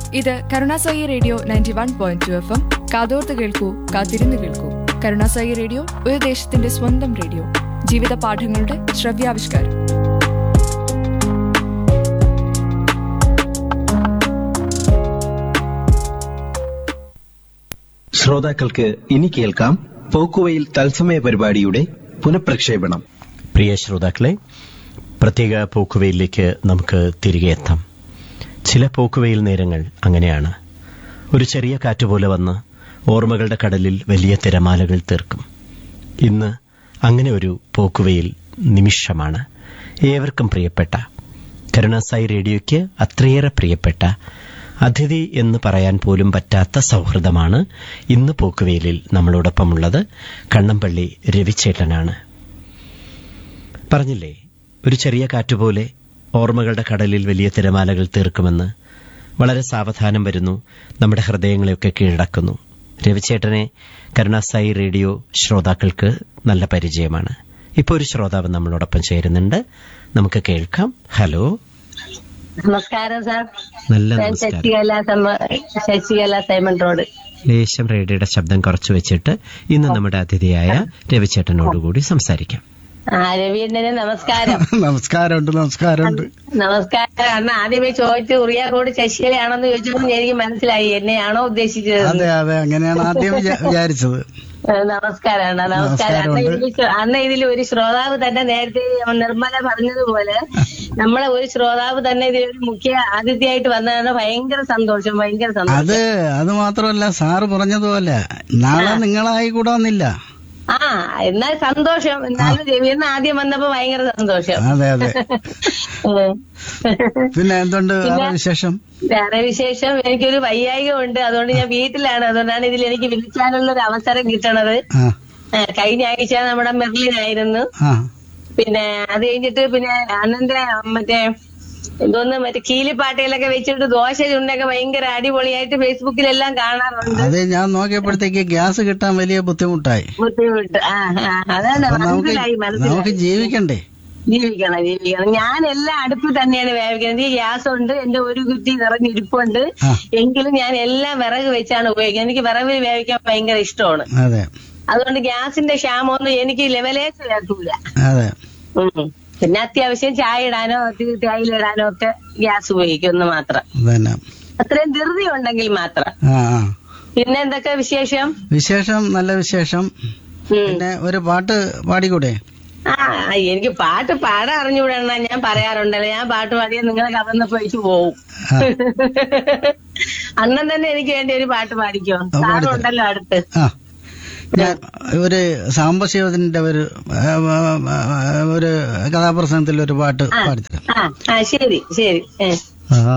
ഇത് Karunasai radio ninety one point two F M കാതോർത്ത് കേൾക്കൂ കാത്തിരുന്ന് കേൾക്കൂ കരുണാസായി റേഡിയോ ഒരു ദേശത്തിന്റെ സ്വന്തം റേഡിയോ ജീവിത പാഠങ്ങളുടെ ശ്രവ്യാവിഷ്കാരം ശ്രോതാക്കൾക്ക് ഇനി കേൾക്കാം പോക്കുവയിൽ തത്സമയ പരിപാടിയുടെ പുനഃപ്രക്ഷേപണം പ്രിയ ശ്രോതാക്കളെ പ്രത്യേക പോക്കുവയിലേക്ക് നമുക്ക് തിരികെ എത്താം ചില പോക്കുവയിൽ നേരങ്ങൾ അങ്ങനെയാണ് ഒരു ചെറിയ കാറ്റുപോലെ വന്ന് ഓർമ്മകളുടെ കടലിൽ വലിയ തിരമാലകൾ തീർക്കും ഇന്ന് അങ്ങനെ ഒരു പോക്കുവയിൽ നിമിഷമാണ് ഏവർക്കും പ്രിയപ്പെട്ട കരുണാസായി റേഡിയോയ്ക്ക് അത്രയേറെ പ്രിയപ്പെട്ട അതിഥി എന്ന് പറയാൻ പോലും പറ്റാത്ത സൗഹൃദമാണ് ഇന്ന് പോക്കുവെയിലിൽ നമ്മളോടൊപ്പമുള്ളത് കണ്ണമ്പള്ളി രവിച്ചേട്ടനാണ് പറഞ്ഞില്ലേ ഒരു ചെറിയ കാറ്റുപോലെ ഓർമ്മകളുടെ കടലിൽ വലിയ തിരമാലകൾ തീർക്കുമെന്ന് വളരെ സാവധാനം വരുന്നു നമ്മുടെ ഹൃദയങ്ങളെയൊക്കെ കീഴടക്കുന്നു രവിചേട്ടനെ കരുണാസായി റേഡിയോ ശ്രോതാക്കൾക്ക് നല്ല പരിചയമാണ് ഇപ്പോൾ ഒരു ശ്രോതാവ് നമ്മളോടൊപ്പം ചേരുന്നുണ്ട് നമുക്ക് കേൾക്കാം ഹലോ നമസ്കാരം സാർ നല്ല ഞാൻ നമസ്കാരം ശശികല സമ- ശശികല സൈമൺ റോഡ് ലേശം റേഡിയോയുടെ ശബ്ദം കുറച്ചു വെച്ചിട്ട് ഇന്ന് നമ്മുടെ അതിഥിയായ രവിചേട്ടനോടുകൂടി സംസാരിക്കാം ആ രവീന്ദ്രന് നമസ്കാരം നമസ്കാരമുണ്ട് നമസ്കാരമുണ്ട് നമസ്കാരം അന്ന് ആദ്യമേ ചോദിച്ചു ഉറിയാക്കോട് ശശികലയാണെന്ന് ചോദിച്ചപ്പോൾ എനിക്ക് മനസ്സിലായി എന്നെയാണോ ഉദ്ദേശിച്ചത് അതെ അതെ അങ്ങനെയാണ് ആദ്യം വിചാ- വിചാരിച്ചത് നമസ്കാരം അണ്ണാ, നമസ്കാരം അന്ന് നമസ്കാരമുണ്ട്. ഇതിൽ അന്ന് ഇതിൽ ഒരു ശ്രോതാവ് തന്നെ നേരത്തെ നിർമ്മല പറഞ്ഞതുപോലെ നമ്മളെ ഒരു ശ്രോതാവ് തന്നെ ഇതിൽ ഒരു മുഖ്യ അതിഥിയായിട്ട് വന്നതാണ് ഭയങ്കര സന്തോഷം ഭയങ്കര സന്തോഷം അത് അത് മാത്രമല്ല സാറ് പറഞ്ഞതുപോലെ നാളെ നിങ്ങളായി കൂടാന്നില്ല ആ എന്നാൽ സന്തോഷം എന്നാലും രവീന്ദ്രൻ ആദ്യം വന്നപ്പോ ഭയങ്കര സന്തോഷം അതെ അതെ ഉം. പിന്നെ എന്തുണ്ട് വേറെ പിന്നെ- വിശേഷം വേറെ വിശേഷം എനിക്കൊരു വൈകായിക ഉണ്ട് അതുകൊണ്ട് ഞാൻ വീട്ടിലാണ് അതുകൊണ്ടാണ് ഇതിൽ എനിക്ക് വിളിക്കാനുള്ള ഒരു അവസരം കിട്ടണത് ആ ആ, കഴിഞ്ഞ ആഴ്ച നമ്മുടെ മെർലിനായിരുന്നു ആ പിന്നെ അത് കഴിഞ്ഞിട്ട് പിന്നെ അണ്ണന്റെ മറ്റേ എന്തോന്ന് മറ്റേ കീലിപ്പാട്ടയിലൊക്കെ വെച്ചിട്ട് ദോശ ചുണ്ടൊക്കെ ഭയങ്കര അടിപൊളിയായിട്ട് ഫേസ്ബുക്കിലെല്ലാം കാണാറുണ്ട് അത് ഞാൻ നോക്കിയപ്പോഴത്തേക്ക് ഗ്യാസ് കിട്ടാൻ വലിയ ബുദ്ധിമുട്ടായി ബുദ്ധിമുട്ട് ആ ആ അതാണ് അപ്പൊ നമുക്ക് മനസ്സിലായി നമുക്ക് മനസ്സിലായി ജീവിക്കണ്ടേ ജീവിക്കണം ജീവിക്കണം ഞാൻ എല്ലാം അടുപ്പിൽ തന്നെയാണ് വേവിക്കുന്നത് ഈ ഗ്യാസ് ഉണ്ട് എന്റെ ഒരു കുറ്റി നിറഞ്ഞിരിപ്പുണ്ട് ആ. എങ്കിലും ഞാൻ എല്ലാം വിറക് വെച്ചാണ് ഉപയോഗിക്കുന്നത് എനിക്ക് വിറകിൽ വേവിക്കാൻ ഭയങ്കര ഇഷ്ടമാണ് അതെ അതുകൊണ്ട് ഗ്യാസിന്റെ ക്ഷാമമൊന്നും എനിക്ക് ലെവലേക്ക് കേൾക്കൂല അതെ ഉം. പിന്നെ അത്യാവശ്യം ചായ ഇടാനോ തേയിലിടാനോ ഒക്കെ ഗ്യാസ് ഉപയോഗിക്കുന്നു മാത്രം തന്നെ അത്രയും ധൃതി ഉണ്ടെങ്കിൽ മാത്രം ആ ആ പിന്നെ എന്തൊക്കെ വിശേഷം വിശേഷം നല്ല വിശേഷം ഉം. പിന്നെ ഒരു പാട്ട് പാടിക്കൂടെ ആ എനിക്ക് പാട്ട് പാടാൻ അറിഞ്ഞുവിടണ ഞാൻ പറയാറുണ്ടല്ലോ ഞാൻ പാട്ട് പാടിയാൽ നിങ്ങളെ കവന്ന് പോയിച്ചു പോവും ആ. അണ്ണൻ തന്നെ എനിക്ക് വേണ്ടി ഒരു പാട്ട് പാടിക്കോ ആ, പാടിത്തരാം. സാറുണ്ടല്ലോ അടുത്ത് ആ ഞാൻ ഒരു സാംബശിവത്തിന്റെ ഒരു ആ, ആ, ആ, ഒരു കഥാപ്രസംഗത്തിൽ ഒരു പാട്ട് ആ പാടിത്തരാം ആ ആ ശരി ശരി ഏ. ആ